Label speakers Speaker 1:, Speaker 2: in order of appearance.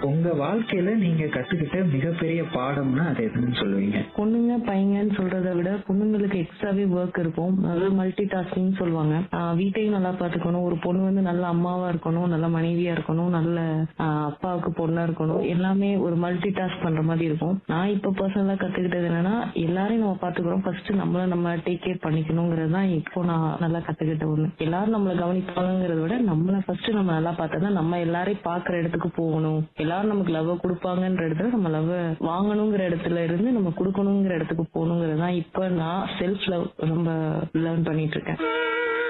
Speaker 1: உங்க வாழ்க்கையில நீங்க கத்துக்கிட்ட மிகப்பெரிய பாடம்னா அது எதுன்னு சொல்லுவீங்க
Speaker 2: பொண்ணுங்க பையங்கன்னு சொல்றதை விட பொண்ணுங்களுக்கு எக்ஸ்ட்ராவே ஒர்க் இருக்கும் அதாவது மல்டி டாஸ்கிங் சொல்லுவாங்க ஆஹ் வீட்டையும் நல்லா பாத்துக்கணும் ஒரு பொண்ணு வந்து நல்ல அம்மாவா இருக்கணும் நல்ல மனைவியா இருக்கணும் நல்ல ஆஹ் அப்பாவுக்கு பொண்ணா இருக்கணும் எல்லாமே ஒரு மல்டி டாஸ்க் பண்ற மாதிரி இருக்கும் நான் இப்ப பர்சனலா கத்துக்கிட்டது என்னன்னா எல்லாரையும் நம்ம பாத்துக்கிறோம் ஃபர்ஸ்ட் நம்மள நம்ம டேக் கேர் பண்ணிக்கணுங்கிறது தான் இப்போ நான் நல்லா கத்துக்கிட்ட ஒண்ணு எல்லாரும் நம்மள கவனிப்பாங்கிறத விட நம்மள ஃபர்ஸ்ட் நம்ம நல்லா பார்த்தா தான் நம்ம எல்லாரையும் பாக்குற இடத்துக்கு போகணும் எல்லாரும் நமக்கு லவ் கொடுப்பாங்கன்ற இடத்துல நம்ம லவ் வாங்கணுங்கிற இடத்துல இருந்து நம்ம கொடுக்கணுங்கிற இடத்துக்கு போகணுங்கிறது தான் இப்ப நான் செல்ஃப் லவ் ரொம்ப லேர்ன் பண்ணிட்டு இருக்கேன்